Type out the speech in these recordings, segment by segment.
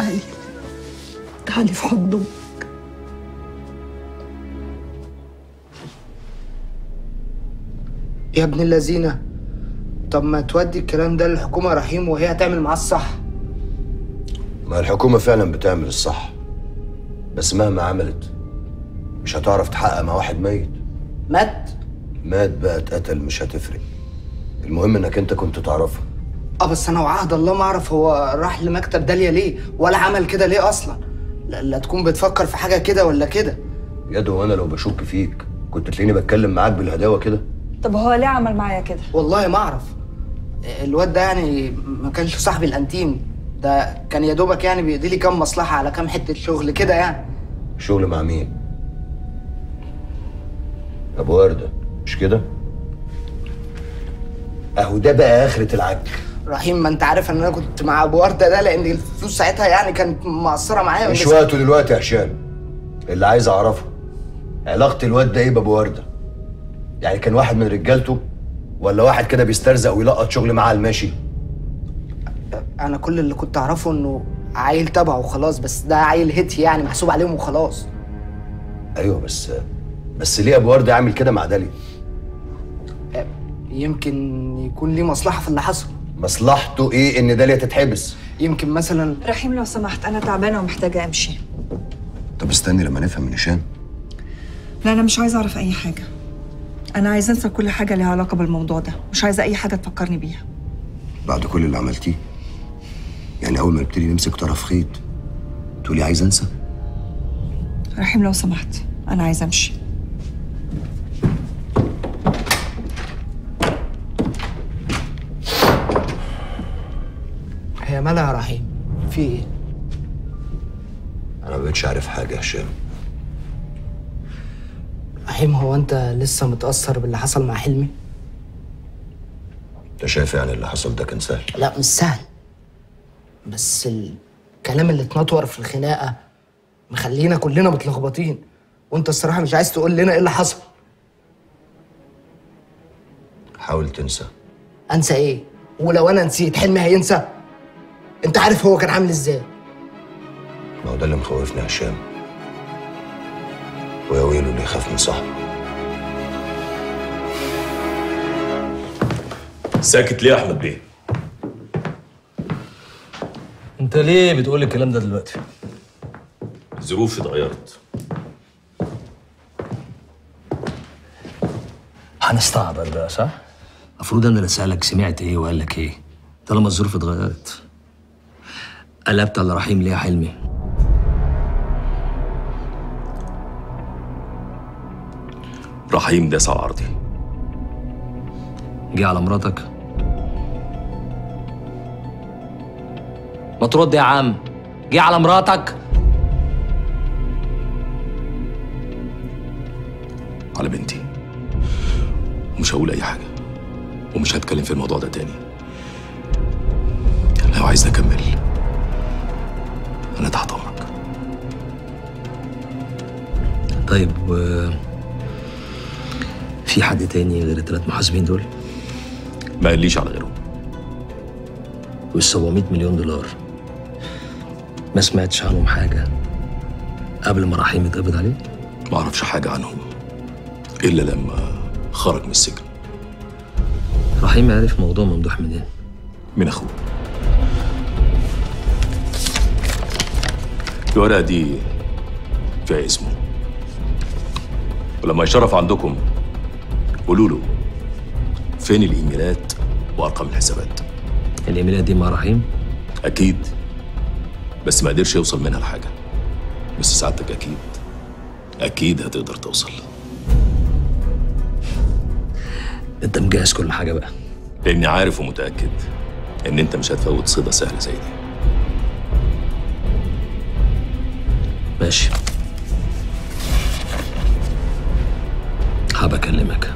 تعالي تعالي في حضنه يا ابن اللذينة طب ما تودي الكلام ده للحكومة رحيم وهي هتعمل معاه الصح ما الحكومة فعلا بتعمل الصح بس مهما عملت مش هتعرف تحقق مع واحد ميت مات مات بقى اتقتل مش هتفرق المهم انك انت كنت تعرفه اه بس انا وعهد الله ما اعرف هو راح لمكتب داليا ليه ولا عمل كده ليه اصلا لا, لا تكون بتفكر في حاجة كده ولا كده يد وانا لو بشك فيك كنت تلاقيني بتكلم معاك بالهداوة كده طب هو ليه عمل معايا كده والله ما اعرف الواد ده يعني ما كانش صاحبي الانتيم ده كان يا دوبك يعني بيقضي لي كام مصلحة على كام حتة شغل كده يعني شغل مع مين ابو وردة مش كده اهو ده بقى اخرة العك رحيم ما انت عارف ان انا كنت مع ابو ورده ده لان الفلوس ساعتها يعني كانت مقصره معايا مش بس- وقته دلوقتي يا هشام اللي عايز اعرفه علاقة الواد ده ايه بابو وردة يعني كان واحد من رجالته ولا واحد كده بيسترزق ويلقط شغل معاه على الماشي انا كل اللي كنت اعرفه انه عيل تبعه وخلاص بس ده عيل هيتي يعني محسوب عليهم وخلاص ايوه بس بس ليه ابو وردة عامل كده مع داليا يمكن يكون ليه مصلحه في اللي حصل مصلحته ايه ان داليا تتحبس يمكن مثلا رحيم لو سمحت انا تعبانه ومحتاجه امشي طب استني لما نفهم من هشام لا انا مش عايزه اعرف اي حاجه انا عايزه انسى كل حاجه ليها علاقه بالموضوع ده مش عايزه اي حاجه تفكرني بيها بعد كل اللي عملتيه يعني اول ما نبتدي نمسك طرف خيط تقولي عايز انسى رحيم لو سمحت انا عايزه امشي هي مالها يا رحيم في ايه انا ما بقتش عارف حاجه يا هشام رحيم هو انت لسه متاثر باللي حصل مع حلمي انت شايف يعني اللي حصل ده كان سهل لا مش سهل بس الكلام اللي اتنطور في الخناقه مخلينا كلنا متلخبطين وانت الصراحه مش عايز تقول لنا ايه اللي حصل حاول تنسى انسى ايه ولو انا نسيت حلمي هينسى انت عارف هو كان عامل ازاي ما هو ده اللي مخوفني يا هشام ويا ويله اللي يخاف من صاحبه ساكت ليه يا احمد بيه؟ انت ليه بتقول الكلام ده دلوقتي؟ ظروفي اتغيرت هنستعبر بقى صح؟ المفروض انا اللي اسالك سمعت ايه وقال لك ايه؟ طالما الظروف اتغيرت قلبت على رحيم ليه يا حلمي؟ رحيم داس على عرضي جه على مراتك ما ترد يا عم جه على مراتك على بنتي ومش هقول اي حاجه ومش هتكلم في الموضوع ده تاني لو عايز اكمل انا تحت امرك طيب و... في حد تاني غير الثلاث محاسبين دول ما قاليش على غيرهم وال 700 مليون دولار ما سمعتش عنهم حاجة قبل ما رحيم يتقبض عليه؟ ما اعرفش حاجه عنهم الا لما خرج من السجن رحيم عرف موضوع ممدوح منين؟ من اخوه الورقه دي فيها اسمه ولما يشرف عندكم قولوا له فين الايميلات وارقام الحسابات الايميلات دي مع رحيم؟ اكيد بس ما قدرش يوصل منها لحاجه بس سعادتك اكيد اكيد هتقدر توصل انت مجهز كل حاجة بقى لاني عارف ومتاكد ان انت مش هتفوت صيده سهله زي دي ماشي حابب اكلمك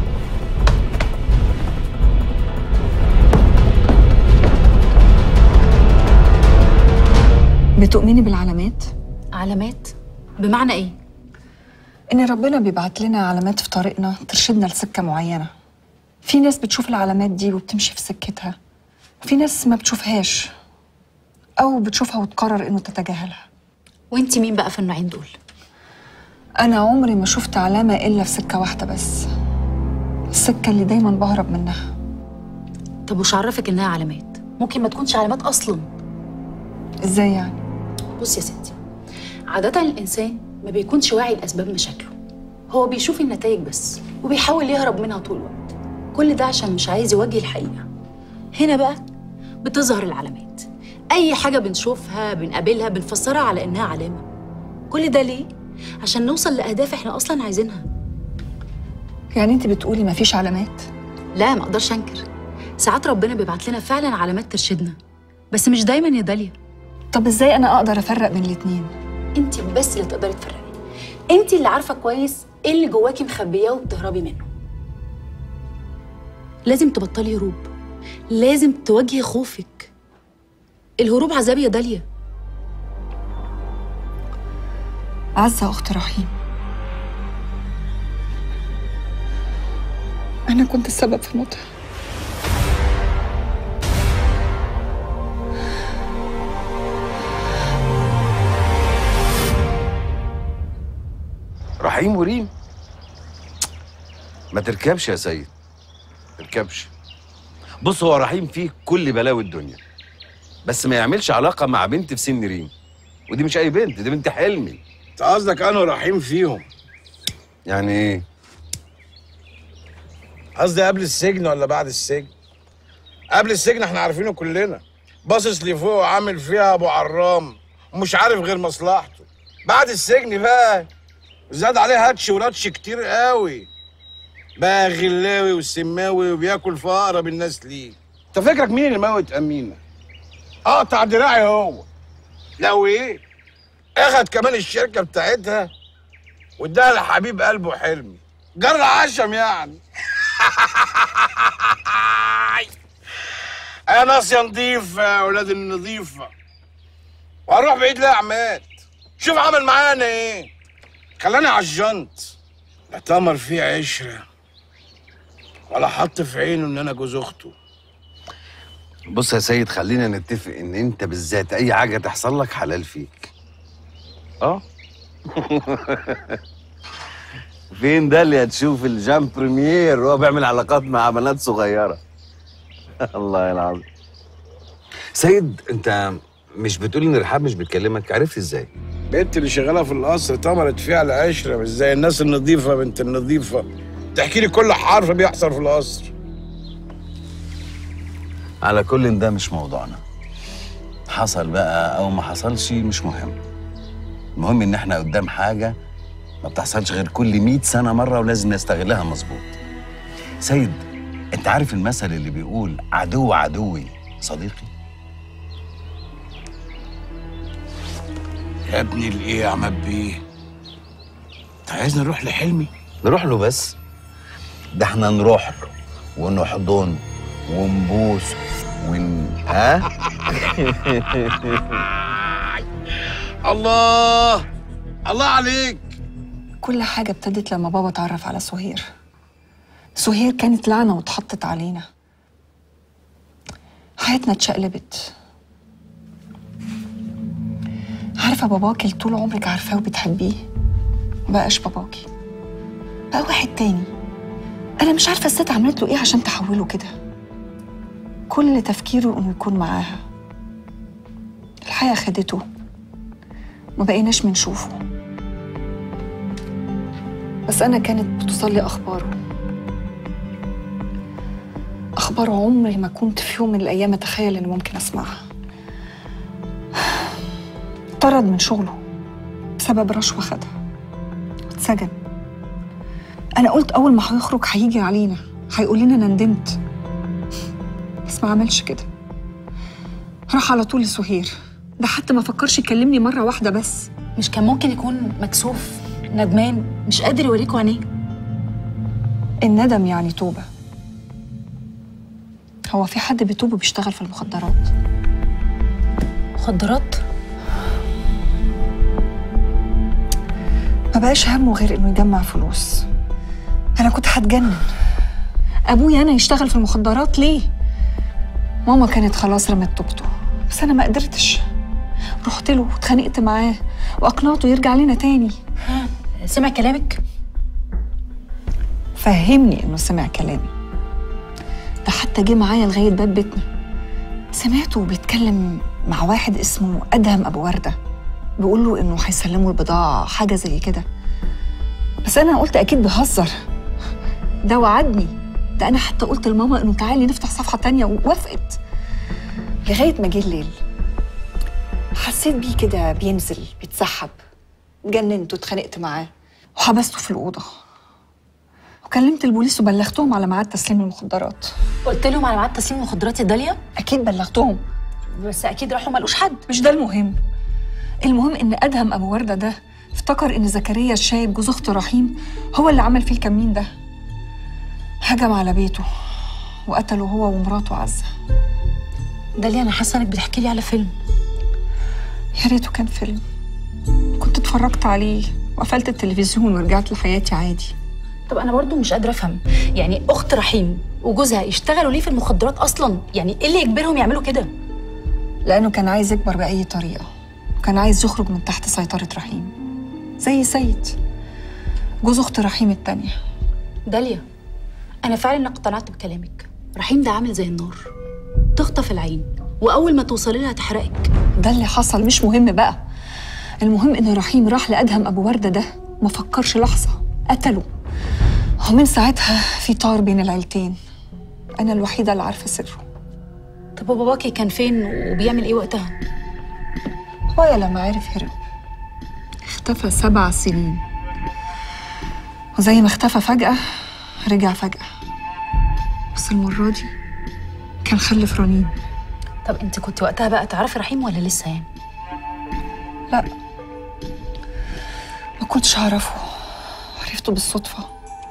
بتؤمني بالعلامات علامات بمعنى ايه ان ربنا بيبعت لنا علامات في طريقنا ترشدنا لسكه معينه في ناس بتشوف العلامات دي وبتمشي في سكتها وفي ناس ما بتشوفهاش أو بتشوفها وتقرر إنه تتجاهلها وانت مين بقى في النوعين دول أنا عمري ما شفت علامة إلا في سكة واحدة بس السكة اللي دايما بهرب منها طب وش عرفك انها علامات ممكن ما تكونش علامات اصلا إزاي يعني؟ بص يا ستي عادة الإنسان ما بيكونش واعي لأسباب مشاكله هو بيشوف النتائج بس وبيحاول يهرب منها طول الوقت كل ده عشان مش عايز يواجه الحقيقة هنا بقى بتظهر العلامات أي حاجة بنشوفها بنقابلها بنفسرها على إنها علامة كل ده ليه؟ عشان نوصل لأهداف إحنا أصلا عايزينها يعني أنت بتقولي مفيش علامات؟ لا ما أقدرش أنكر ساعات ربنا بيبعت لنا فعلا علامات ترشدنا بس مش دايما يا داليا طب إزاي أنا أقدر أفرق بين الاتنين؟ انت بس اللي تقدري تفرقي انت اللي عارفه كويس ايه اللي جواكي مخبياه وبتهربي منه لازم تبطلي هروب لازم تواجهي خوفك الهروب عذاب يا داليا عزة أخت رحيم أنا كنت السبب في موتها رحيم وريم ما تركبش يا سيد تركبش بص هو رحيم فيه كل بلاوي الدنيا بس ما يعملش علاقة مع بنت في سن ريم ودي مش أي بنت دي بنت حلمي انت قصدك انا رحيم فيهم يعني إيه؟ قصدي قبل السجن ولا بعد السجن قبل السجن احنا عارفينه كلنا باصص لفوق وعامل فيها ابو عرام ومش عارف غير مصلحته بعد السجن بقى زاد عليه هاتش وراتش كتير قوي بقى غلاوي وسماوي وبياكل في اقرب الناس ليه انت فاكرك مين اللي موت امينه اقطع دراعي هو لو ايه اخد كمان الشركه بتاعتها واداها لحبيب قلبه حلمي جر عشم يعني يا ناس يا نضيفة يا ولاد النظيفة وهروح بعيد ليه يا عماد شوف عمل معانا ايه خلاني عجنت لا تمر فيه عشرة ولا حط في عينه ان انا جوز اخته بص يا سيد خلينا نتفق إن أنت بالذات أي حاجة تحصل لك حلال فيك أه فين ده اللي هتشوف الجام بريمير وهو بيعمل علاقات مع بنات صغيرة الله العظيم سيد انت مش بتقول ان رحاب مش بتكلمك عرفت ازاي البنت اللي شغالة في القصر تمرت فيها العشرة مش زي الناس النظيفة بنت النظيفة تحكي لي كل حرف بيحصل في القصر على كل ده مش موضوعنا حصل بقى او ما حصلش مش مهم المهم ان احنا قدام حاجة ما بتحصلش غير كل 100 سنة مرة ولازم نستغلها مظبوط سيد انت عارف المثل اللي بيقول عدو عدوي صديقي يا ابني الايه يا عماد بيه انت عايزني نروح لحلمي نروح له بس ده احنا نروح له ونحضنه ونبوسه ون ها الله الله عليك كل حاجة ابتدت لما بابا اتعرف على سهير سهير كانت لعنة واتحطت علينا حياتنا اتشقلبت عارفة باباكي اللي طول عمرك عارفاه وبتحبيه مبقاش باباكي بقى واحد تاني أنا مش عارفة الست عملت له إيه عشان تحوله كده كل تفكيره إنه يكون معاها الحياة خدته ما بقيناش بنشوفه بس أنا كانت بتوصل لي أخباره أخبار عمري ما كنت في يوم من الأيام أتخيل إني ممكن أسمعها طرد من شغله بسبب رشوة خدها واتسجن أنا قلت أول ما هيخرج هيجي علينا هيقول لنا أنا ندمت بس ما عملش كده راح على طول لسهير ده حتى ما فكرش يكلمني مرة واحدة بس مش كان ممكن يكون مكسوف ندمان مش قادر يوريكوا عينيه الندم يعني توبة هو في حد بيتوب وبيشتغل في المخدرات مخدرات ما بقاش همه غير انه يجمع فلوس انا كنت هتجنن ابويا انا يشتغل في المخدرات ليه ماما كانت خلاص رمت توبته بس انا ما قدرتش رحت له واتخانقت معاه واقنعته يرجع لنا تاني سمع كلامك فهمني انه سمع كلامي ده حتى جه معايا لغايه باب بيتنا سمعته بيتكلم مع واحد اسمه ادهم ابو ورده بيقول له انه هيسلموا البضاعه حاجه زي كده بس انا قلت اكيد بيهزر ده وعدني ده انا حتى قلت لماما انه تعالي نفتح صفحه تانية ووافقت لغايه ما جه الليل حسيت بيه كده بينزل بيتسحب اتجننت واتخانقت معاه وحبسته في الاوضه وكلمت البوليس وبلغتهم على ميعاد تسليم المخدرات قلت لهم على ميعاد تسليم المخدرات يا داليا اكيد بلغتهم بس اكيد راحوا ما لقوش حد مش ده المهم المهم ان ادهم ابو ورده ده افتكر ان زكريا الشايب جوز اخت رحيم هو اللي عمل فيه الكمين ده هجم على بيته وقتله هو ومراته عزه داليا انا حاسه انك بتحكي لي على فيلم يا ريته كان فيلم كنت اتفرجت عليه وقفلت التلفزيون ورجعت لحياتي عادي طب انا برضو مش قادره افهم يعني اخت رحيم وجوزها يشتغلوا ليه في المخدرات اصلا يعني ايه اللي يجبرهم يعملوا كده لأنه كان عايز يكبر بأي طريقة كان عايز يخرج من تحت سيطرة رحيم زي سيد جوز أخت رحيم التانية داليا انا فعلا اقتنعت بكلامك رحيم ده عامل زي النار تخطف العين واول ما توصلي لها تحرقك ده اللي حصل مش مهم بقى المهم إن رحيم راح لأدهم أبو وردة ده ما فكرش لحظة قتله ومن ساعتها في طار بين العيلتين أنا الوحيدة اللي عارفة سره طب وباباكي كان فين وبيعمل ايه وقتها بابايا لما عرف هرب اختفى سبع سنين وزي ما اختفى فجأة رجع فجأة بس المرة دي كان خلف رنين طب انت كنت وقتها بقى تعرفي رحيم ولا لسه يعني لا ما كنتش أعرفه عرفته بالصدفة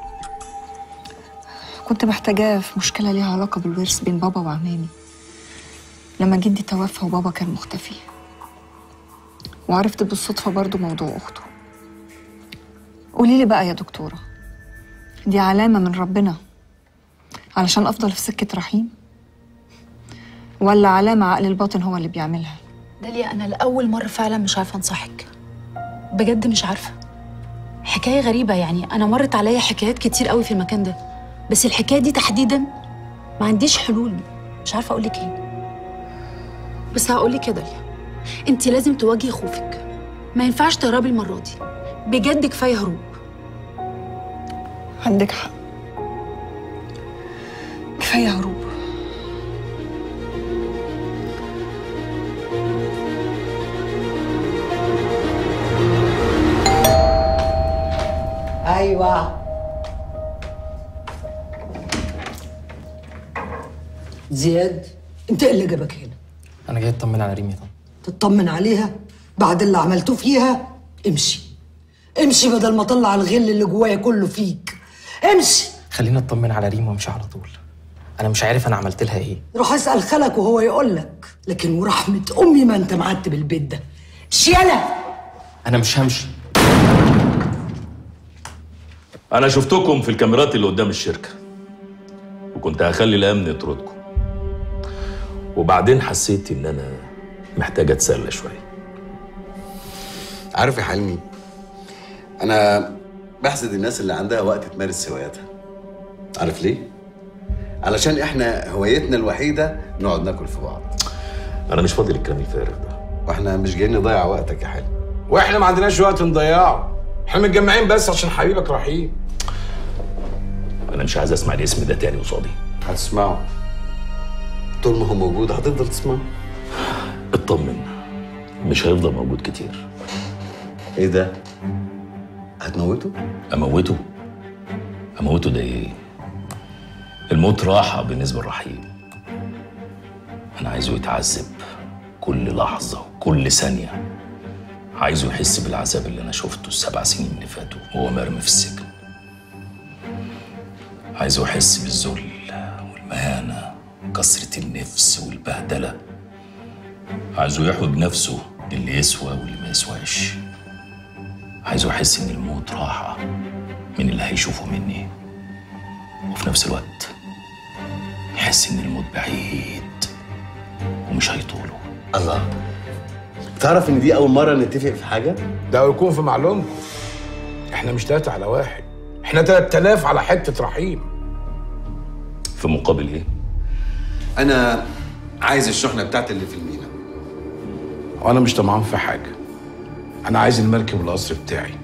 كنت محتاجاه في مشكلة ليها علاقة بالورث بين بابا وعمامي لما جدي توفى وبابا كان مختفي وعرفت بالصدفة برضو موضوع أخته قولي لي بقى يا دكتورة دي علامة من ربنا علشان أفضل في سكة رحيم ولا علامة عقل الباطن هو اللي بيعملها داليا انا لاول مره فعلا مش عارفه انصحك بجد مش عارفه حكايه غريبه يعني انا مرت عليا حكايات كتير قوي في المكان ده بس الحكايه دي تحديدا ما عنديش حلول مش عارفه اقول لك ايه بس هقول لك يا داليا انت لازم تواجهي خوفك ما ينفعش تهربي المره دي بجد كفايه هروب عندك حق كفاية هروب ايوه زياد انت إيه اللي جابك هنا انا جاي اطمن على ريم يا طنط تطمن عليها بعد اللي عملته فيها امشي امشي بدل ما اطلع الغل اللي جوايا كله فيك امشي خلينا اطمن على ريم وامشي على طول انا مش عارف انا عملت لها ايه روح اسال خالك وهو يقول لك لكن ورحمه امي ما انت معتب البيت ده شياله انا مش همشي انا شفتكم في الكاميرات اللي قدام الشركه وكنت هخلي الامن يطردكم وبعدين حسيت ان انا محتاج اتسلى شويه عارف يا حلمي انا بحسد الناس اللي عندها وقت تمارس هواياتها عارف ليه علشان احنا هوايتنا الوحيده نقعد ناكل في بعض انا مش فاضي للكلام الفارغ ده واحنا مش جايين نضيع وقتك يا حلمي واحنا ما عندناش وقت نضيعه احنا متجمعين بس عشان حبيبك رحيم انا مش عايز اسمع الاسم ده تاني قصادي هتسمعه طول ما هو موجود هتفضل تسمعه اطمن مش هيفضل موجود كتير ايه ده هتموته اموته اموته ده ايه الموت راحه بالنسبه للرحيم انا عايزه يتعذب كل لحظه وكل ثانيه عايزه يحس بالعذاب اللي انا شفته السبع سنين اللي فاتوا وهو مرمي في السجن عايزه يحس بالذل والمهانه كسرة النفس والبهدله عايزه يحوي بنفسه اللي يسوى واللي ما يسواش عايزه يحس ان الموت راحه من اللي هيشوفه مني وفي نفس الوقت يحس ان الموت بعيد ومش هيطوله الله تعرف ان دي اول مره نتفق في حاجه ده يكون في معلومكم احنا مش تلاتة على واحد احنا 3000 على حتة رحيم في مقابل ايه؟ انا عايز الشحنه بتاعتي اللي في المينا وانا مش طمعان في حاجة انا عايز المركب والقصر بتاعي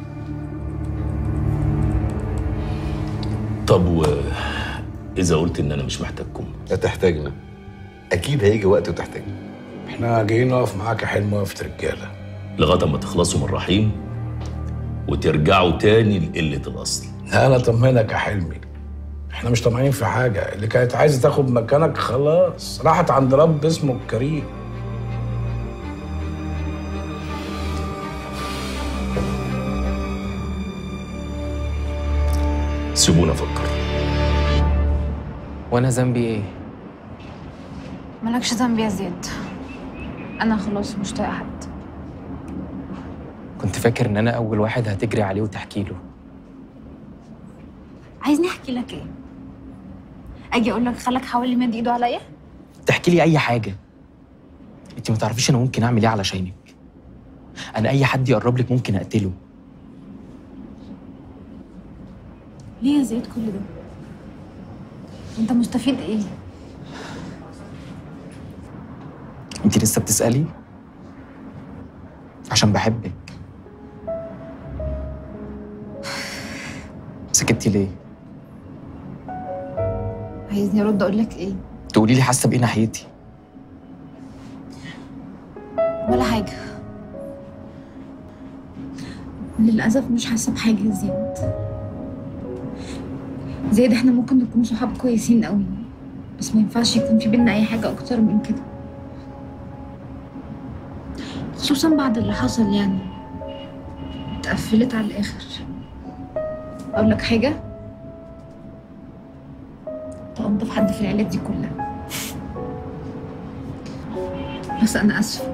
طب و اذا قلت ان انا مش محتاجكم لا تحتاجنا اكيد هيجي وقت وتحتاجنا احنا جايين نقف معاك يا حلم وقفة رجالة لغايه اما تخلصوا من رحيم وترجعوا تاني لقله الاصل لا انا طمنك يا حلمي احنا مش طمعانين في حاجة اللي كانت عايزة تاخد مكانك خلاص راحت عند رب اسمه الكريم سيبونا افكر وانا ذنبي ايه مالكش ذنب يا زياد انا خلاص مش طايقه حد كنت فاكر ان انا اول واحد هتجري عليه وتحكي له عايزني احكي لك ايه اجي اقول لك خالك حاول يمد ايده عليا تحكي لي اي حاجه انت ما تعرفيش انا ممكن اعمل ايه علشانك انا اي حد يقرب لك ممكن اقتله ليه يا زياد كل ده انت مستفيد ايه انت لسه بتسالي عشان بحبك سكتي ليه عايزني ارد اقول لك ايه تقولي لي حاسه بايه ناحيتي ولا حاجه للاسف مش حاسه بحاجه يا زياد زياد احنا ممكن نكون صحاب كويسين قوي بس ما ينفعش يكون في بينا اي حاجه اكتر من كده خصوصا بعد اللي حصل يعني اتقفلت على الاخر اقول لك حاجه انت انضف حد في العيله دي كلها بس انا اسفه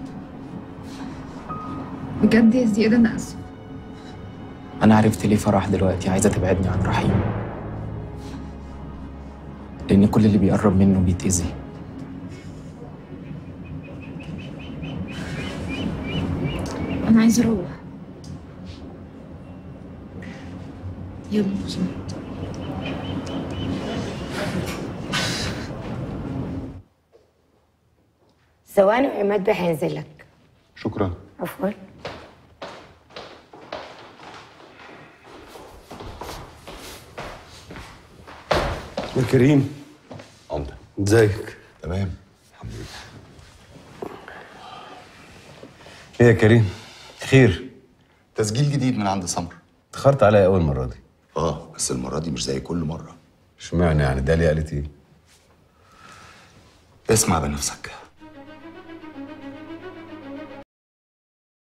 بجد يا زياد انا اسفه انا عرفت ليه فرح دلوقتي عايزه تبعدني عن رحيم لان كل اللي بيقرب منه بيتاذي انا عايزه اروح يلا عشان ثواني وعماد بيه هينزل لك شكرا عفوا يا كريم عمده ازيك تمام ايه يا كريم خير تسجيل جديد من عند سمر اتأخرت عليا اول مرة دي اه بس المرة دي مش زي كل مرة اشمعنى يعني داليا قالت ايه اسمع بنفسك